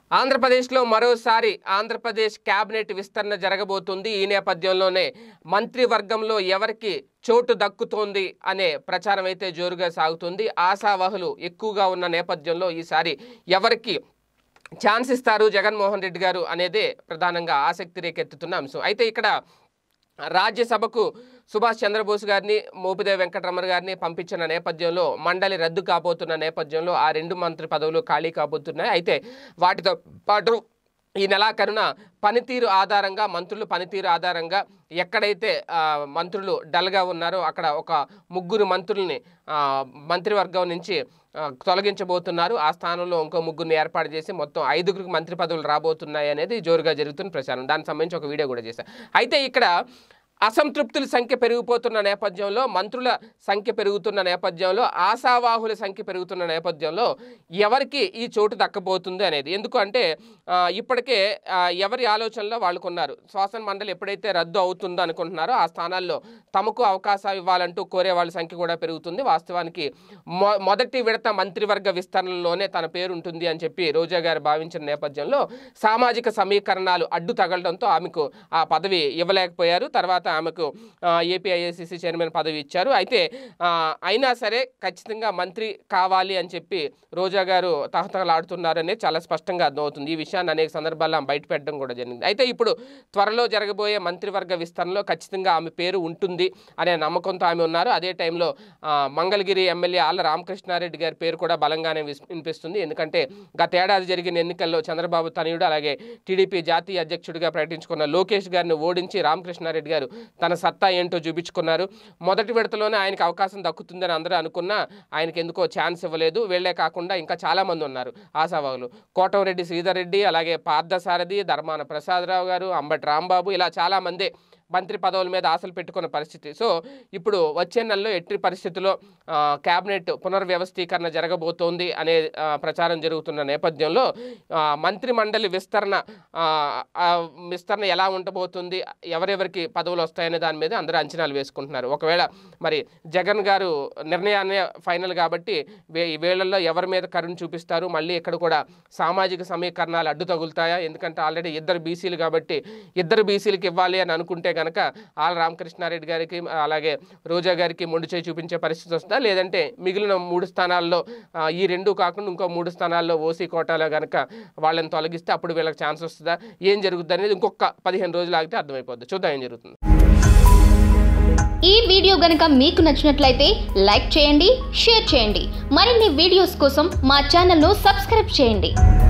ఆంధ్రప్రదేశ్లో మరోసారి ఆంధ్రప్రదేశ్ కేబినెట్ విస్తరణ జరగబోతుంది ఈ నేపథ్యంలోనే మంత్రివర్గంలో ఎవరికి చోటు దక్కుతోంది అనే ప్రచారం అయితే జోరుగా సాగుతుంది ఆశావహులు ఎక్కువగా ఉన్న నేపథ్యంలో ఈసారి ఎవరికి ఛాన్స్ ఇస్తారు జగన్మోహన్ రెడ్డి గారు అనేదే ప్రధానంగా ఆసక్తి రేకెత్తుతున్న అంశం అయితే ఇక్కడ రాజ్యసభకు సుభాష్ చంద్రబోస్ గారిని మోపిదేవి వెంకటరమణ గారిని పంపించిన నేపథ్యంలో మండలి రద్దు కాబోతున్న నేపథ్యంలో ఆ రెండు మంత్రి పదవులు ఖాళీ కాబోతున్నాయి అయితే వాటితో పాటు ఈ నెలాఖరున పనితీరు ఆధారంగా మంత్రులు పనితీరు ఆధారంగా ఎక్కడైతే ఆ, మంత్రులు డల్గా ఉన్నారో అక్కడ ఒక ముగ్గురు మంత్రుల్ని ఆ, మంత్రివర్గం నుంచి ఆ, తొలగించబోతున్నారు ఆ స్థానంలో ఇంకో ముగ్గురిని ఏర్పాటు చేసి మొత్తం ఐదుగురికి మంత్రి పదవులు రాబోతున్నాయి అనేది జోరుగా జరుగుతున్న ప్రచారం దానికి సంబంధించి ఒక వీడియో కూడా చేశారు అయితే ఇక్కడ అసంతృప్తుల సంఖ్య పెరిగిపోతున్న నేపథ్యంలో మంత్రుల సంఖ్య పెరుగుతున్న నేపథ్యంలో ఆశావాహుల సంఖ్య పెరుగుతున్న నేపథ్యంలో ఎవరికి ఈ చోటు దక్కబోతుంది అనేది ఎందుకంటే ఆ, ఇప్పటికే ఆ, ఎవరి ఆలోచనలో వాళ్ళకున్నారు శాసన మండలి ఎప్పుడైతే రద్దు అవుతుందో అనుకుంటున్నారో ఆ స్థానాల్లో తమకు అవకాశం ఇవ్వాలంటూ కోరే వాళ్ళ సంఖ్య కూడా పెరుగుతుంది వాస్తవానికి మొ మొదటి విడత మంత్రివర్గ విస్తరణలోనే తన పేరు ఉంటుంది అని చెప్పి రోజా గారు భావించిన నేపథ్యంలో సామాజిక సమీకరణాలు అడ్డు తగలడంతో ఆమెకు ఆ పదవి ఇవ్వలేకపోయారు తర్వాత ఆమెకు ఏపీఐఏసీసీ చైర్మన్ పదవి ఇచ్చారు అయితే ఆ, అయినా సరే ఖచ్చితంగా మంత్రి కావాలి అని చెప్పి రోజా గారు తహతహలాడుతున్నారనే చాలా స్పష్టంగా అర్థమవుతుంది ఈ విషయాన్ని అనేక సందర్భాల్లో ఆమె బయటపెట్టడం కూడా జరిగింది అయితే ఇప్పుడు త్వరలో జరగబోయే మంత్రివర్గ విస్తరణలో ఖచ్చితంగా ఆమె పేరు ఉంటుంది అనే నమ్మకంతో ఆమె ఉన్నారు అదే టైంలో ఆ, మంగళగిరి ఎమ్మెల్యే ఆళ్ళ రామకృష్ణారెడ్డి గారి పేరు కూడా బలంగానే విస్- వినిపిస్తుంది ఎందుకంటే గత ఏడాది జరిగిన ఎన్నికల్లో చంద్రబాబు తనయుడు అలాగే టీడీపీ జాతీయ అధ్యక్షుడిగా ప్రకటించుకున్న లోకేష్ గారిని ఓడించి రామకృష్ణారెడ్డి గారు తన సత్తా ఏంటో చూపించుకున్నారు మొదటి విడతలోనే ఆయనకు అవకాశం దక్కుతుందని అందరూ అనుకున్నా ఆయనకి ఎందుకో ఛాన్స్ ఇవ్వలేదు వీళ్ళే కాకుండా ఇంకా చాలామంది ఉన్నారు ఆశావాహులు కోటంరెడ్డి శ్రీధర్ రెడ్డి అలాగే పార్థసారథి ధర్మాన ప్రసాదరావు గారు అంబటి రాంబాబు ఇలా చాలామంది మంత్రి పదవుల మీద ఆశలు పెట్టుకున్న పరిస్థితి సో ఇప్పుడు వచ్చే నెలలో ఎట్టి పరిస్థితుల్లో ఆ, కేబినెట్ పునర్వ్యవస్థీకరణ జరగబోతోంది అనే ఆ, ప్రచారం జరుగుతున్న నేపథ్యంలో ఆ, మంత్రి మండలి విస్తరణ ఆ, ఆ విస్తరణ ఎలా ఉండబోతుంది ఎవరెవరికి పదవులు వస్తాయనే దాని మీద అందరూ అంచనాలు వేసుకుంటున్నారు ఒకవేళ మరి జగన్ గారు నిర్ణయాన్ని ఫైనల్ కాబట్టి వే- ఈ వేళల్లో ఎవరి మీద కరుణ చూపిస్తారు మళ్ళీ ఇక్కడ కూడా సామాజిక సమీకరణాలు అడ్డు తగులుతాయా ఎందుకంటే ఆల్రెడీ ఇద్దరు బీసీలు కాబట్టి ఇద్దరు బీసీలకు ఇవ్వాలి అని అనుకుంటే కనుక ఆల్ రామకృష్ణారెడ్డి గారికి అలాగే రోజా గారికి మొండి చేయి చూపించే పరిస్థితి వస్తుందా లేదంటే మిగిలిన మూడు స్థానాల్లో ఆ, ఈ రెండు కాకుండా ఇంకో మూడు స్థానాల్లో ఓసీ కోటాలో కనుక వాళ్ళని తొలగిస్తే అప్పుడు వీళ్ళకి ఛాన్స్ వస్తుందా ఏం జరుగుతుంది అనేది ఇంకొక పదిహేను రోజులు ఆగితే అర్థమైపోద్ది చూద్దాం ఏం జరుగుతుంది ఈ వీడియో గనుక మీకు నచ్చినట్లయితే లైక్ చేయండి షేర్ చేయండి మరిన్ని వీడియోస్ కోసం మా ఛానల్ను సబ్స్క్రైబ్ చేయండి